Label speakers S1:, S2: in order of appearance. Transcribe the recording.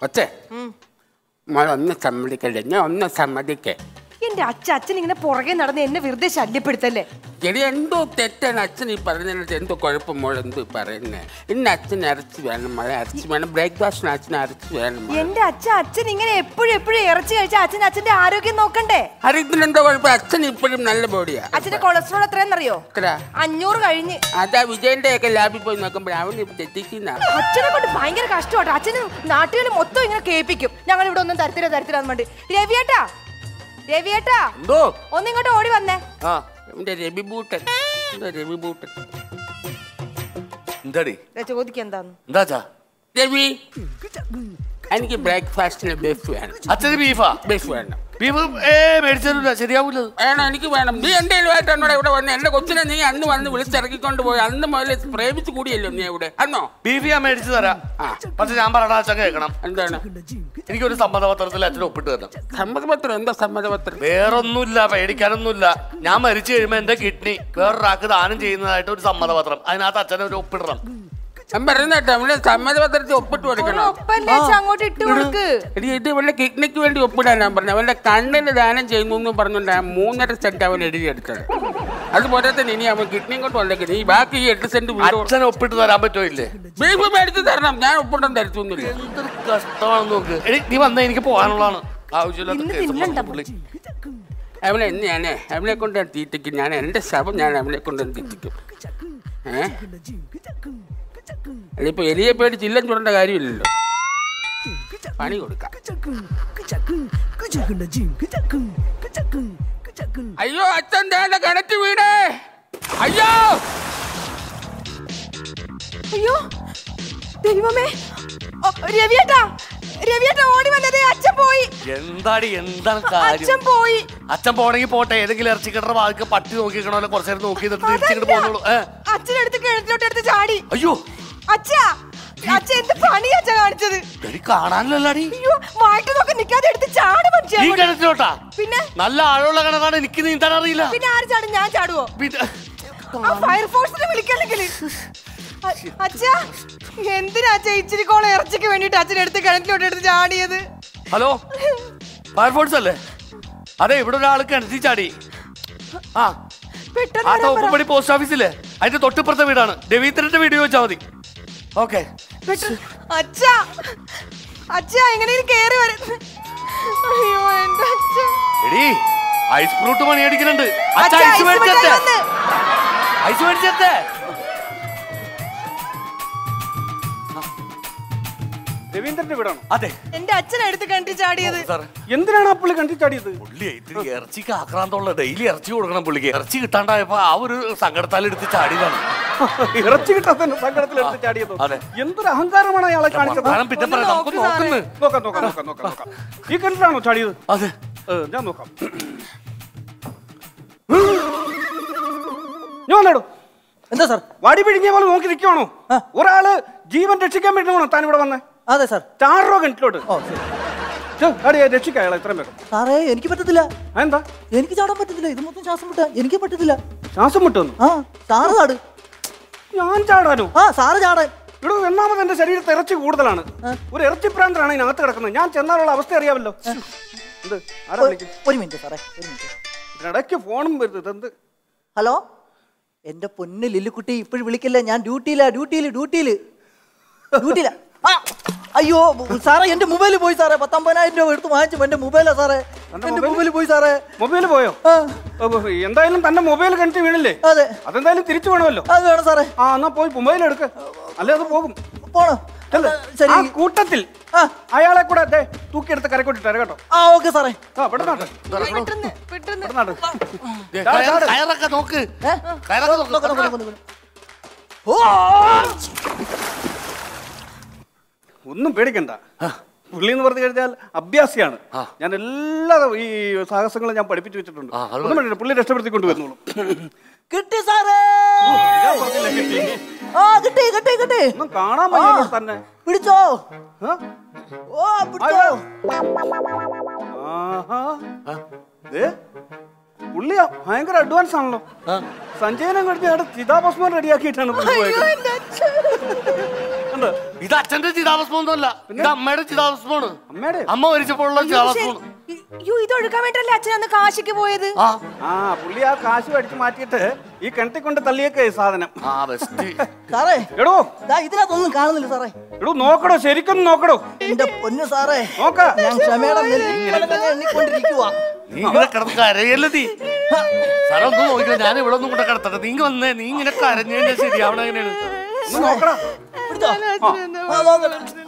S1: കൊച്ചേ മോളെ ഒന്ന് സമ്മതിക്കല്ലേ ഞാൻ ഒന്ന് സമ്മതിക്കേ
S2: എന്റെ അച്ഛ അച്ഛൻ ഇങ്ങനെ പുറകെ നടന്ന് എന്നെ വെറുതെ ശല്യപ്പെടുത്തല്ലേ
S1: എടി എന്തോ തെറ്റാണ് അച്ഛൻ ഈ പറഞ്ഞതിനകത്ത് എന്തോ കുഴപ്പം മോൾ എന്തോ പറയുന്നേ ഇന്ന് അച്ഛൻ ഇറച്ചി വേണം മോളെ ഇറച്ചി വേണം ബ്രേക്ക്ഫാസ്റ്റിന് അച്ഛൻ ഇറച്ചി വേണം മോളെ.
S2: എന്റെ അച്ഛ അച്ഛൻ ഇങ്ങനെ എപ്പോഴും എപ്പോഴും ഇറച്ചി കഴിച്ചാൽ അച്ഛൻ അച്ഛന്റെ ആരോഗ്യം നോക്കണ്ടേ
S1: അറിയത്തിനെന്തോ കുഴപ്പം അച്ഛൻ ഇപ്പോഴും നല്ല ബോഡിയാ
S2: അച്ഛന്റെ കൊളസ്ട്രോൾ എത്രയെന്നറിയോ
S1: എത്ര
S2: അഞ്ഞൂറ് കഴിഞ്ഞ്
S1: അതാ വിജയന്റെ ഒക്കെ ലാബിൽ പോയി നോക്കുമ്പോൾ അവൻ ഇപ്പൊ തെറ്റിക്കുന്ന
S2: അച്ഛനെ കൊണ്ട് ഭയങ്കര കഷ്ടമാട്ടോ അച്ഛന് നാട്ടുകാർ മൊത്തം ഇങ്ങനെ കേൾപ്പിക്കും ഞങ്ങൾ ഇവിടെ ഒന്നും തരത്തില്ല തരത്തില്ലാന്ന് വേണ്ടി രവിയേട്ടാ രവിയേട്ടാ
S1: എന്തോ
S2: ഒന്നിങ്ങോട്ട് ഓടി വന്നേ
S1: ആ എന്റെ രവി ബൂട്ടൻ എന്താ രവി ബൂട്ടൻ
S3: എന്താടി
S2: ദേ ചോദിക്ക് എന്താന്ന്
S3: എന്താച്ചാ
S1: രവി എനിക്ക് ബ്രേക്ക്ഫാസ്റ്റിന് ബീഫ് വേണം
S3: അച്ഛന് ബീഫാ
S1: ബീഫ് വേണം
S3: ബീഫ് ഏ മേടിച്ചില്ല ശരിയാവൂല
S1: വേണം എനിക്ക് വേണം നീ എന്തെങ്കിലും ആയിട്ടാണ് ഇവിടെ വന്ന് എന്റെ കൊച്ചിനെ നീ അന്ന് വന്ന് വിളിച്ചിറക്കിക്കൊണ്ട് പോയി അന്ന് മുതൽ പ്രേമിച്ച് കൂടിയല്ലോ നീ ഇവിടെ അന്നോ
S3: ബീഫ് ഞാൻ മേടിച്ചു തരാം
S1: ആ.
S3: പക്ഷെ ഞാൻ പറയണ അച്ഛൻ കേൾക്കണം
S1: എന്താണ്
S3: എനിക്കൊരു സമ്മതപത്രത്തിൽ അച്ഛൻ ഒപ്പിട്ട് തരണം
S1: സമ്മതപത്രം എന്താ സമ്മതപത്രം
S3: വേറൊന്നുമില്ല പേടിക്കാനൊന്നുമില്ല ഞാൻ മരിച്ചു കഴിയുമ്പോ എന്റെ കിഡ്നി വേറൊരാൾക്ക് ദാനം ചെയ്യുന്നതായിട്ട് ഒരു സമ്മതപത്രം അതിനകത്ത് അച്ഛനെ ഒരു ഒപ്പിടണം
S1: ഞാൻ പറയുന്നേട്ടോ അവന് സമ്മതപത്രത്തിൽ ഒപ്പിട്ട് കൊടുക്കണം
S2: ഒപ്പല്ലേ അച്ഛൻ അങ്ങോട്ട് ഇട്ട് കൊടുക്ക്
S1: എടി ഇത് ഇവന്റെ കിഡ്നിക്ക് വേണ്ടി ഒപ്പിടാൻ ഞാൻ പറഞ്ഞു അവന്റെ കണ്ണിന് ദാനം ചെയ്യുന്നു എന്ന് പറഞ്ഞുകൊണ്ട് ആ മൂന്നര സെന്റ് അവൻ എഴുതിയെടുത്തത് അതുപോലെ തന്നെ ഇനി അവൻ കിഡ്നിയും കൊണ്ട് വന്നേക്ക് നീ ബാക്കി ഈ എട്ട് സെന്റ് വീട്
S3: അച്ഛനെ ഒപ്പിട്ട് തരാൻ പറ്റുമോ ഇല്ലേ
S1: ബീഫ് മേടിച്ച് തരണം ഞാൻ ഒപ്പിട്ടും തരത്തൊന്നുമില്ല
S3: എന്തൊരു കഷ്ടമാണെന്ന് നോക്ക് എടി നീ വന്ന എനിക്ക് പോകാനുള്ളതാണ് ആവശ്യമില്ലാത്ത
S2: ഇന്ന്
S3: കേസ്
S2: തിന്നണ്ട
S3: പറഞ്ഞു പുള്ളി.
S1: അവനെ ഞാനേ അവനെ കൊണ്ട് ഞാൻ തീറ്റിക്കും ഞാൻ എന്റെ ശവം ഞാൻ അവനെ കൊണ്ട് തീറ്റിക്കും ഏ അതിപ്പോ എലിയെ പേടി ചില്ലം ചുടേണ്ട കാര്യമില്ലല്ലോ പണി കൊടുക്കാം അയ്യോ അച്ഛൻ തേണ്ട കിണറ്റ് വീടേ അയ്യോ
S2: അയ്യോ ദൈവമേ ഓ, രവിയേട്ടാ രവിയേട്ടാ ഓടി വന്നതേ അച്ഛൻ പോയി
S3: എന്താടി എന്താണ്
S2: അച്ഛൻ
S3: കാര്യം
S2: പോയി
S3: അച്ഛൻ പോണെങ്കിൽ പോട്ടെ ഏതെങ്കിലും ഇറച്ചി കിട്ടുന്ന വാക്ക് പട്ടി നോക്കിക്കണല്ലോ കുറച്ചു നേരം നോക്കി എന്നിട്ട് തിരിച്ചിട്ട് പോകുന്നുള്ളൂ ഏ
S2: അച്ഛനെടുത്ത് കിണറ്റിലോട്ട് എടുത്ത് ചാടി
S3: അയ്യോ
S2: അച്ഛാ അച്ഛൻ എന്ത് പണിയാ അച്ഛൻ കാണിച്ചത്
S3: എടി കാണാനില്ലല്ലോടി
S2: അയ്യോ വായിട്ട് നോക്കി നിക്കാതെ എടുത്ത് ചാട്
S3: ഈ
S2: മനുഷ്യ
S3: കിണറ്റിലോട്ടാ
S2: പിന്നെ
S3: നല്ല ആഴമുള്ള കിണറാണ് എനിക്ക് നീന്താൻ അറിയില്ല
S2: പിന്നെ ആര് ചാടും ഞാൻ ചാടുവോ
S3: പിന്നെ
S2: ആ ഫയർഫോഴ്സിനെ വിളിക്കല്ലെങ്കിൽ അച്ഛാ എന്തിനാ അച്ഛാ ഇച്ചിരി കോളം ഇറച്ചിക്ക് വേണ്ടിട്ട് അച്ഛൻ എടുത്ത് കിണറ്റിലോട്ട് എടുത്ത് ചാടിയത്
S3: ഹലോ ഫയർഫോഴ്സ് അല്ലേ അതെ ഇവിടെ ഒരാൾ കിണറ്റി ചാടി ആ
S2: പെട്ടെന്ന്
S3: ആ
S2: വരാൻ പറ.
S3: തോപ്പുപടി പോസ്റ്റ് ഓഫീസിലെ അതിന്റെ തൊട്ടിപ്പുറത്തെ വീടാണ് രവീന്ദ്രന്റെ വീഡിയോ വെച്ചാൽ മതി ഓക്കെ
S2: പെട്ടെന്ന്. അച്ഛാ അച്ഛാ എങ്ങനെയും കേറി വരുന്നു അയ്യോ എന്റെ അച്ഛൻ
S3: എടി ഐസ് ഫ്രൂട്ട് പണി അടിക്കുന്നുണ്ട് അച്ഛ
S2: അച്ഛാ,
S3: ഐസ്
S2: ഐസ്
S3: മേടിച്ചേ
S2: മിഠായി വന്ന്.
S3: ഐസ് മേടിച്ചേ
S4: രവീന്ദ്രന്റെ വീടാണോ
S3: അതെ
S2: എന്റെ അച്ഛൻ എടുത്ത് കിണറ്റി ചാടിയത്
S3: സാർ
S4: എന്തിനാണ് ആ പുള്ളി കണ്ടി ചാടിയത്
S3: പുള്ളി ഇത്തിരി ഇറച്ചിക്ക് ആക്രാന്തമുള്ള ഡെയിലി ഇറച്ചി കൊടുക്കണം പുള്ളിക്ക് ഇറച്ചി കിട്ടാണ്ടായപ്പോ ആ ഒരു സങ്കടത്താൽ എടുത്ത് ചാടിയതാണ്
S4: ഇറച്ചി കിട്ടാത്ത സങ്കടത്തിൽ എടുത്ത് ചാടിയത്
S3: അതെ.
S4: എന്തൊരു അഹങ്കാരമാണ് അയാളെ കാണിച്ചത്
S3: വർത്തമാനം പിന്നെ
S2: ഒന്ന്
S3: പറയാം നമുക്ക്
S2: നോക്ക് സാറേ.
S3: നോക്കുന്നു
S4: നോക്കാം നോക്കാം നോക്കാം നോക്കാം നോക്കാം ഈ കിണറ്റിലാണോ ചാടിയത്
S3: അതെ
S4: ഏ, ഞാൻ നോക്കാം ഞാൻ വന്നേടോ
S5: എന്താ സാർ
S4: വടി പിഴിഞ്ഞ പോലെ നോക്കി നിൽക്കുവാണോ
S5: ആ.
S4: ഒരാള് ജീവൻ രക്ഷിക്കാൻ വേണ്ടി വേണോ താൻ ഇവിടെ വന്നേ
S5: അതെ സാർ
S4: ചാറോ കിണറ്റിലോട്ട്
S5: ഓ ശരി
S4: ഛെ, അടി രക്ഷിക്കാം അയാളെ എത്രയും വേഗം
S5: സാറേ എനിക്ക് പറ്റത്തില്ല
S4: എന്താ
S5: എനിക്ക് ചാടാൻ പറ്റത്തില്ല ഇത് മൊത്തം ശ്വാസം വിട്ടാ എനിക്ക് പറ്റത്തില്ല
S4: ശ്വാസം മുട്ടുന്നു
S5: ആ സാറ് ചാട്
S4: ഞാൻ ചാടാനോ
S5: ആ സാറ് ചാടാൻ
S4: ഇവിടെ ഒന്നാമത് എന്റെ ശരീരത്തിൽ ഇറച്ചി കൂടുതലാണ് ഒരു ഇറച്ചി പ്രാന്തനാണ് ഇതിനകത്ത് കിടക്കുന്നത് ഞാൻ ചെന്നാലുള്ള അവസ്ഥ അറിയാമല്ലോ എന്ത് ആരാ
S5: ഒരു-
S4: വിളിക്കും
S5: ഒരു മിനിറ്റ് സാറേ ഒരു മിനിറ്റ്
S4: ഇതിനിടയ്ക്ക് ഫോണും വരുന്നത് എന്ത്
S5: ഹലോ എന്റെ പൊന്ന് ലില്ലിക്കുട്ടി ഇപ്പോഴും വിളിക്കില്ല ഞാൻ ഡ്യൂട്ടിയില്ല ഡ്യൂട്ടിയിൽ ഡ്യൂട്ടിയിൽ ഡ്യൂട്ടിയില്ല ആ, അയ്യോ സാറേ എന്റെ മൊബൈൽ പോയി സാറേ പത്തൊമ്പതിനായിരം രൂപ എടുത്ത് വാങ്ങിച്ചു എന്റെ മൊബൈലാ സാറേ എന്റെ മൊബൈൽ പോയി സാറേ
S4: മൊബൈൽ പോയോ
S5: ആ,
S4: ഓ, ഓ, എന്തായാലും തന്റെ മൊബൈൽ കിണറ്റ് വീണില്ലേ
S5: അതെ
S4: അതെന്തായാലും തിരിച്ചു വേണമല്ലോ
S5: അത് വേണം സാറേ
S4: ആ എന്നാ പോയി മൊബൈൽ എടുക്ക അല്ലേ അത് പോകും
S5: പോണോ
S4: ചെല്ല്.
S5: ശരി
S4: ആ കൂട്ടത്തിൽ
S5: ആ.
S4: അയാളെ കൂടെ ദേ തൂക്കിയെടുത്ത് കരക്കൊട്ടിട്ട് കേട്ടോ
S5: ആ ഓക്കെ സാറേ
S4: ആ പെട്ടെന്നാട്ടെ
S2: പെട്ടെന്ന് പെട്ടെന്ന്
S4: പെട്ടെന്നാട്ടെ
S3: ദേ, കയറ്- കയറൊക്കെ നോക്ക്
S5: ഏ?
S3: കയറൊക്കെ
S5: നോക്ക്, നോക്ക്,
S3: നോക്ക്
S5: നോക്ക്, നോക്ക്. ഓ
S4: ഒന്നും പേടിക്കണ്ട പുള്ളി എന്ന് പറഞ്ഞു കഴിഞ്ഞാൽ അഭ്യാസിയാണ് ഞാൻ എല്ലാ ഈ സാഹസങ്ങളും ഞാൻ പഠിപ്പിച്ചു വെച്ചിട്ടുണ്ട്
S3: ആ, അത്
S4: ഒന്നും വേണ്ട പുള്ളി രക്ഷപ്പെടുത്തി കൊണ്ടുവരുന്നുള്ളൂ
S5: കിട്ടി സാറേ
S4: ഞാൻ പറഞ്ഞില്ലേ കിട്ടി.
S5: ആ കിട്ടി കിട്ടി കിട്ടി
S4: ഒന്നും കാണാൻ വയ്യല്ലോ തന്നെ
S5: പിടിച്ചോ
S4: ആ?
S5: ഓ പിടിച്ചോ
S4: ആഹാ. ദേ, പുള്ളി ഭയങ്കര അഡ്വാൻസ് ആണല്ലോ സഞ്ജയനം കഴിഞ്ഞ് അവിടെ ചിതാഭസ്മം റെഡിയാക്കിയിട്ടാണ് പുള്ളി പോയത്
S2: അയ്യോ എന്റെ അച്ഛൻ
S4: കണ്ടോ? ഉണ്ട്
S3: ഇത് അച്ഛന്റെ ചിതാഭസ്മൊന്നുമല്ല ഇത് അമ്മയുടെ ചിതാഭസ്മാണ്
S4: അമ്മയുടെ
S3: അമ്മ മരിച്ചപ്പോഴുള്ള ചിതാഭസ്മാണ്
S2: അയ്യോ ഇത് ഒഴുക്കാൻ വേണ്ടിട്ടല്ലേ അച്ഛൻ അന്ന് കാശിക്ക് പോയത്
S3: ആ
S4: ആ പുള്ളി ആ കാശ് അടിച്ചു മാറ്റിയിട്ട് ഈ കിണറ്റിൽ കൊണ്ട് തള്ളിയേക്കേ ഈ സാധനം
S3: ആ ബെസ്റ്റ്
S5: സാറേ
S4: എടോ
S5: ദാ ഇതിനകത്തൊന്നും കാണുന്നില്ല സാറേ
S4: എടോ നോക്കടോ ശരിക്കും നോക്കടോ
S5: എന്റെ പൊന്നു സാറേ
S4: നോക്ക
S5: ഞാൻ ക്ഷമയുടെ നെല്ലിപ്പലകനെ എണ്ണിക്കൊണ്ടിരിക്കുവാ
S3: നീ ഇങ്ങനെ കിടന്ന് കരയല്ലേ നീ സാറേ ഒന്ന് നോക്കിയോ ഞാൻ ഇവിടെ ഒന്നും കൂടെ കിടത്തട്ടെ നീ ഇങ്ങ് വന്നേ നീ ഇങ്ങനെ കരഞ്ഞു കഴിഞ്ഞാൽ ശരിയാവണ എങ്ങനെയാണ്
S4: ഒന്ന് നോക്കടാ
S5: പിടിച്ചോ. ആ, നോക്കട്ടെ.